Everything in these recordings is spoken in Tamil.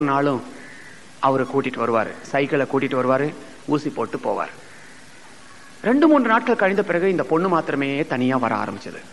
நாளும் அவரை கூட்டிட்டு வருவாரு சைக்கிளை கூட்டிட்டு வருவாரு ஊசி போட்டு போவார் ரெண்டு மூன்று நாட்கள் கழிந்த பிறகு இந்த பொண்ணு மாத்திரமே தனியா வர ஆரம்பிச்சது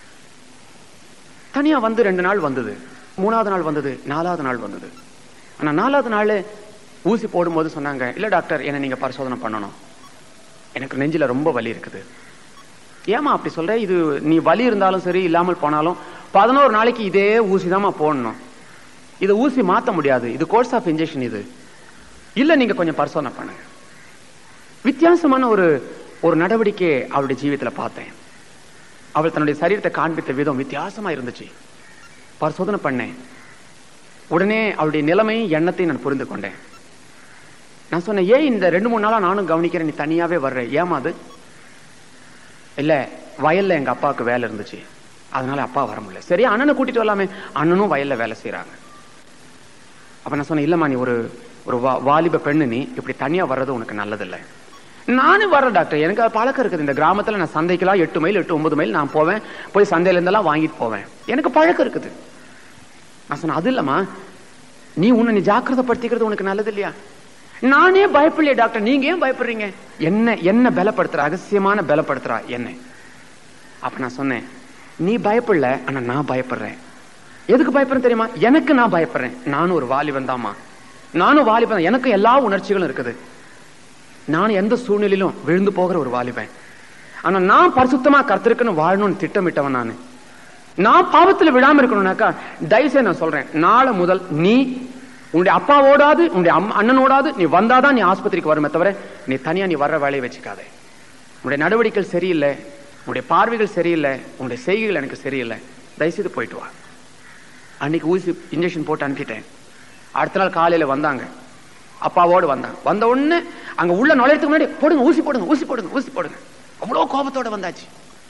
தனியா வந்து ரெண்டு நாள் வந்தது மூணாவது நாள் வந்தது நாலாவது நாள் வந்தது ஆனா நாலாவது நாள் ஊசி போடும்போது சொன்னாங்க இல்ல டாக்டர் என்ன நீங்க பரிசோதனை பண்ணணும் எனக்கு நெஞ்சில ரொம்ப வலி இருக்குது ஏமா அப்படி சொல்ற இது நீ வலி இருந்தாலும் சரி இல்லாமல் போனாலும் பதினோரு நாளைக்கு இதே ஊசி தாம்மா போடணும் இது ஊசி மாத்த முடியாது இது கோர்ஸ் ஆஃப் இன்ஜெக்ஷன் இது இல்ல நீங்க கொஞ்சம் பரிசோதனை பண்ணுங்க வித்தியாசமான ஒரு ஒரு நடவடிக்கை அவருடைய ஜீவிதத்துல பார்த்தேன் அவள் தன்னுடைய சரீரத்தை காண்பித்த விதம் வித்தியாசமா இருந்துச்சு பரிசோதனை பண்ணேன் உடனே அவளுடைய நிலைமையும் எண்ணத்தையும் நான் புரிந்து கொண்டேன் நான் சொன்னேன் ஏன் இந்த ரெண்டு மூணு நாளா நானும் கவனிக்கிறேன் நீ தனியாவே வர்ற ஏமா அது இல்ல வயல்ல எங்க அப்பாவுக்கு வேலை இருந்துச்சு அதனால அப்பா வர முடியல சரி அண்ணனை கூட்டிட்டு வரலாமே அண்ணனும் வயல்ல வேலை செய்யறாங்க அப்ப நான் சொன்னேன் இல்லம்மா நீ ஒரு ஒரு வா- வாலிப பெண்ணு நீ இப்படி தனியா வர்றது உனக்கு நல்லதில்லை நானும் வரேன் டாக்டர் எனக்கு அது பழக்கம் இருக்குது இந்த கிராமத்துல நான் சந்தைக்கெல்லாம் எட்டு மைல் எட்டு ஒன்பது மைல் நான் போவேன் போய் சந்தையில இருந்தெல்லாம் வாங்கிட்டு போவேன் எனக்கு பழக்கம் இருக்குது நான் சொன்னேன் அது இல்லம்மா நீ உன்னை நீ ஜாக்கிரதைப்படுத்திக்கிறது உனக்கு நல்லது இல்லையா நானே பயப்படலையே டாக்டர் நீங்க ஏன் பயப்படுறீங்க என்ன என்ன பலப்படுத்துற ரகசியமான பலப்படுத்துறா என்ன அப்ப நான் சொன்னேன் நீ பயப்படல ஆனா நான் பயப்படுறேன் எதுக்கு பயப்படுறேன் தெரியுமா எனக்கு நான் பயப்படுறேன் நானும் ஒரு வாலிபன் தாம்மா நானும் வாலிபன் எனக்கு எல்லா உணர்ச்சிகளும் இருக்குது நான் எந்த சூழ்நிலையிலும் விழுந்து போகிற ஒரு வாலிபன் ஆனா நான் பரிசுத்தமா கர்த்தருக்குன்னு வாழணும்னு திட்டமிட்டவன் நானு நான் பாவத்துல விழாம இருக்கணும்னாக்கா தயவுசெய்து நான் சொல்றேன் நாளை முதல் நீ உன்னுடைய அப்பாவோடாது உன்னுடைய அம்மா அண்ணனோடாது நீ வந்தாதான் நீ ஆஸ்பத்திரிக்கு வருமே தவிர நீ தனியா நீ வர்ற வேலையை வச்சுக்காதே உன்னுடைய நடவடிக்கைகள் சரியில்லை உன்னுடைய பார்வைகள் சரியில்லை உன்னுடைய செய்கைகள் எனக்கு சரியில்லை தயவுசெய்து போயிட்டு வா அன்னைக்கு ஊசி இன்ஜெக்ஷன் போட்டு அனுப்பிட்டேன் அடுத்த நாள் காலையில வந்தாங்க அப்பாவோடு வந்தாங்க வந்த உடனே அங்க உள்ள நுழையத்துக்கு முன்னாடி போடுங்க ஊசி போடுங்க ஊசி போடுங்க ஊசி போடுங்க அவ்வளவு கோபத்தோட வந்தாச்சு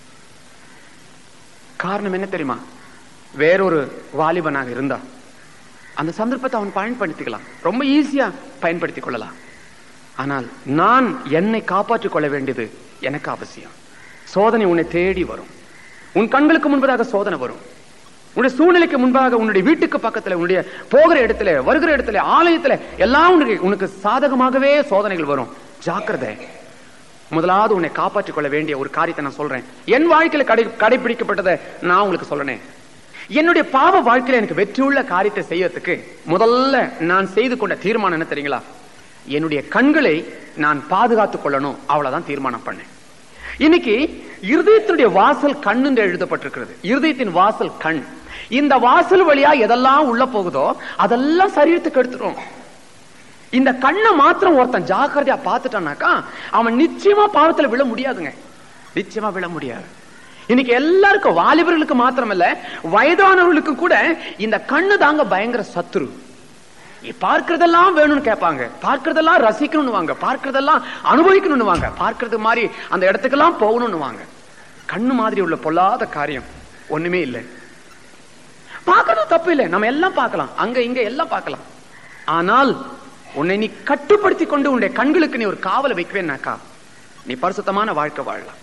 காரணம் என்ன தெரியுமா வேறொரு வாலிபனாக இருந்தா அந்த சந்தர்ப்பத்தை அவன் பயன்படுத்திக்கலாம் ரொம்ப ஈஸியா பயன்படுத்திக் கொள்ளலாம் ஆனால் நான் என்னை காப்பாற்றிக் கொள்ள வேண்டியது எனக்கு அவசியம் சோதனை உன்னை தேடி வரும் உன் கண்களுக்கு முன்பதாக சோதனை வரும் உன்னுடைய சூழ்நிலைக்கு முன்பாக உன்னுடைய வீட்டுக்கு பக்கத்துல உன்னுடைய போகிற இடத்துல வருகிற இடத்துல ஆலயத்துல எல்லாம் உனக்கு உனக்கு சாதகமாகவே சோதனைகள் வரும் ஜாக்கிரதை முதலாவது உன்னை காப்பாற்றிக் கொள்ள வேண்டிய ஒரு காரியத்தை நான் சொல்றேன் என் வாழ்க்கையில கடை கடைபிடிக்கப்பட்டதை நான் உங்களுக்கு சொல்றேன் என்னுடைய பாவ வாழ்க்கையில எனக்கு வெற்றியுள்ள காரியத்தை செய்யறதுக்கு முதல்ல நான் செய்து கொண்ட தீர்மானம் என்ன தெரியுங்களா என்னுடைய கண்களை நான் பாதுகாத்துக் கொள்ளணும் அவ்வளவுதான் தீர்மானம் பண்ணேன் இன்னைக்கு இருதயத்தினுடைய வாசல் கண் என்று எழுதப்பட்டிருக்கிறது இருதயத்தின் வாசல் கண் இந்த வாசல் வழியா எதெல்லாம் உள்ள போகுதோ அதெல்லாம் சரீரத்துக்கு எடுத்துரும் இந்த கண்ணை மாத்திரம் ஒருத்தன் ஜாக்கிரதையா பார்த்துட்டானாக்கா அவன் நிச்சயமா பாவத்துல விழ முடியாதுங்க நிச்சயமா விழ முடியாது இன்னைக்கு எல்லாருக்கும் வாலிபர்களுக்கு மாத்திரமல்ல வயதானவர்களுக்கு கூட இந்த கண்ணு தாங்க பயங்கர சத்துரு இ- பார்க்கறதெல்லாம் வேணும்னு கேட்பாங்க பார்க்கறதெல்லாம் ரசிக்கணும்னு வாங்க பார்க்கறதெல்லாம் அனுபவிக்கணும்னு வாங்க பார்க்கறது மாதிரி அந்த இடத்துக்கெல்லாம் போகணும்னு வாங்க கண்ணு மாதிரி உள்ள பொல்லாத காரியம் ஒண்ணுமே இல்லை பார்க்கறது தப்பு இல்லை நம்ம எல்லாம் பார்க்கலாம் அங்க இங்க எல்லாம் பார்க்கலாம் ஆனால் உன்னை நீ கட்டுப்படுத்தி கொண்டு உன்னுடைய கண்களுக்கு நீ ஒரு காவலை வைக்கவேனாக்கா நீ பரிசுத்தமான வாழ்க்கை வாழலாம்